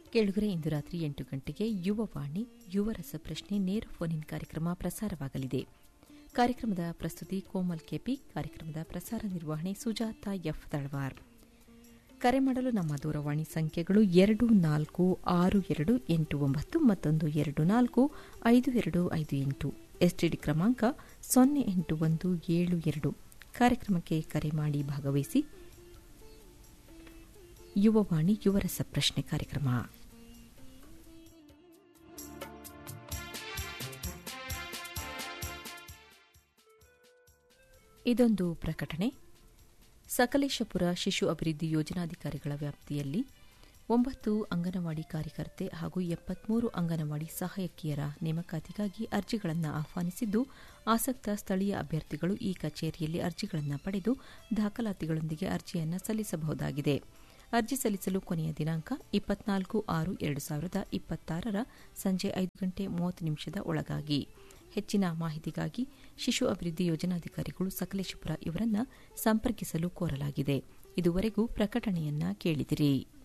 ಕೇಳುಗರೆ ಇಂದು ರಾತ್ರಿ ಎಂಟು ಗಂಟೆಗೆ ಯುವವಾಣಿ ಯುವ ರಸಪ್ರಶ್ನೆ ನೇರ ಫೋನ್ ಇನ್ ಕಾರ್ಯಕ್ರಮ ಪ್ರಸಾರವಾಗಲಿದೆ ಕಾರ್ಯಕ್ರಮದ ಪ್ರಸ್ತುತಿ ಕೋಮಲ್ ಕೆಪಿ ಕಾರ್ಯಕ್ರಮದ ಪ್ರಸಾರ ನಿರ್ವಹಣೆ ಸುಜಾತ ಎಫ್ ತಳವಾರ್ ಕರೆ ಮಾಡಲು ನಮ್ಮ ದೂರವಾಣಿ ಸಂಖ್ಯೆಗಳು ಎರಡು ನಾಲ್ಕು ಆರು ಎರಡು ಎಂಟು ಒಂಬತ್ತು ಮತ್ತೊಂದು ಎರಡು ನಾಲ್ಕು ಐದು ಎರಡು ಐದು ಎಂಟು ಎಸ್ಟಿಡಿ ಕ್ರಮಾಂಕ ಸೊನ್ನೆ ಎಂಟು ಒಂದು ಏಳು ಎರಡು ಕಾರ್ಯಕ್ರಮಕ್ಕೆ ಕರೆ ಮಾಡಿ ಭಾಗವಹಿಸಿ ಯುವವಾಣಿ ಯುವರಸ ಪ್ರಶ್ನೆ ಕಾರ್ಯಕ್ರಮ ಇದೊಂದು ಪ್ರಕಟಣೆ ಸಕಲೇಶಪುರ ಶಿಶು ಅಭಿವೃದ್ಧಿ ಯೋಜನಾಧಿಕಾರಿಗಳ ವ್ಯಾಪ್ತಿಯಲ್ಲಿ ಒಂಬತ್ತು ಅಂಗನವಾಡಿ ಕಾರ್ಯಕರ್ತೆ ಹಾಗೂ ಎಪ್ಪತ್ಮೂರು ಅಂಗನವಾಡಿ ಸಹಾಯಕಿಯರ ನೇಮಕಾತಿಗಾಗಿ ಅರ್ಜಿಗಳನ್ನು ಆಹ್ವಾನಿಸಿದ್ದು ಆಸಕ್ತ ಸ್ಥಳೀಯ ಅಭ್ಯರ್ಥಿಗಳು ಈ ಕಚೇರಿಯಲ್ಲಿ ಅರ್ಜಿಗಳನ್ನು ಪಡೆದು ದಾಖಲಾತಿಗಳೊಂದಿಗೆ ಅರ್ಜಿಯನ್ನು ಸಲ್ಲಿಸಬಹುದಾಗಿದೆ ಅರ್ಜಿ ಸಲ್ಲಿಸಲು ಕೊನೆಯ ದಿನಾಂಕ ಇಪ್ಪತ್ನಾಲ್ಕು ಆರು ಎರಡು ಸಾವಿರದ ಇಪ್ಪತ್ತಾರರ ಸಂಜೆ ಐದು ಗಂಟೆ ಮೂವತ್ತು ನಿಮಿಷದ ಒಳಗಾಗಿ ಹೆಚ್ಚಿನ ಮಾಹಿತಿಗಾಗಿ ಶಿಶು ಅಭಿವೃದ್ಧಿ ಯೋಜನಾಧಿಕಾರಿಗಳು ಸಕಲೇಶಪುರ ಇವರನ್ನ ಸಂಪರ್ಕಿಸಲು ಕೋರಲಾಗಿದೆ ಇದುವರೆಗೂ ಪ್ರಕಟಣೆಯನ್ನ ಕೇಳಿದಿರಿ